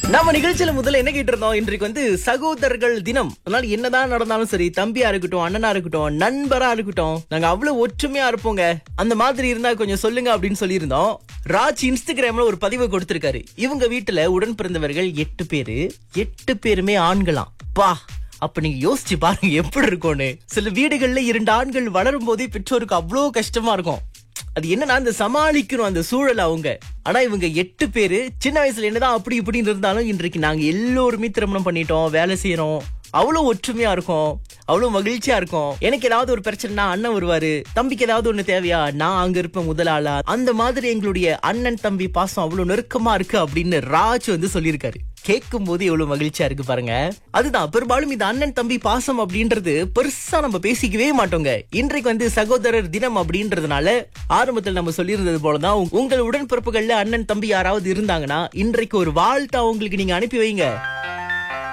நம்ம நிகழ்ச்சியில முதல்ல என்ன கேட்டு இருந்தோம் இன்றைக்கு வந்து சகோதரர்கள் தினம் அதனால என்னதான் நடந்தாலும் சரி தம்பியா இருக்கட்டும் அண்ணனா இருக்கட்டும் நண்பரா இருக்கட்டும் நாங்க அவ்வளவு ஒற்றுமையா இருப்போங்க அந்த மாதிரி இருந்தா கொஞ்சம் சொல்லுங்க அப்படின்னு சொல்லியிருந்தோம் ராஜ் இன்ஸ்டாகிராம்ல ஒரு பதிவு கொடுத்திருக்காரு இவங்க வீட்டுல உடன் பிறந்தவர்கள் எட்டு பேரு எட்டு பேருமே ஆண்களாம் பா அப்ப நீங்க யோசிச்சு பாருங்க எப்படி இருக்கும்னு சில வீடுகள்ல இரண்டு ஆண்கள் வளரும் போதே பெற்றோருக்கு அவ்வளவு கஷ்டமா இருக்கும் அது என்னன்னா அந்த சமாளிக்கணும் அந்த சூழல் அவங்க ஆனா இவங்க எட்டு பேரு சின்ன வயசுல என்னதான் அப்படி இப்படின்னு இருந்தாலும் இன்றைக்கு நாங்க எல்லோருமே திருமணம் பண்ணிட்டோம் வேலை செய்யறோம் அவ்வளவு ஒற்றுமையா இருக்கும் அவ்வளவு மகிழ்ச்சியா இருக்கும் எனக்கு ஏதாவது ஒரு பிரச்சனைனா அண்ணன் வருவாரு தம்பிக்கு ஏதாவது ஒண்ணு தேவையா நான் அங்க இருப்பேன் முதல் ஆளா அந்த மாதிரி எங்களுடைய அண்ணன் தம்பி பாசம் அவ்வளவு நெருக்கமா இருக்கு அப்படின்னு ராஜ் வந்து சொல்லியிருக்காரு கேட்கும் போது எவ்வளவு மகிழ்ச்சியா இருக்கு பாருங்க அதுதான் பெரும்பாலும் இந்த அண்ணன் தம்பி பாசம் அப்படின்றது பெருசா நம்ம பேசிக்கவே மாட்டோங்க இன்றைக்கு வந்து சகோதரர் தினம் அப்படின்றதுனால ஆரம்பத்தில் நம்ம சொல்லியிருந்தது போலதான் உங்க- உங்கள் உடன்பிறப்புகள்ல அண்ணன் தம்பி யாராவது இருந்தாங்கன்னா இன்றைக்கு ஒரு வாழ்த்து அவங்களுக்கு நீங்க அனுப்பி வைங்க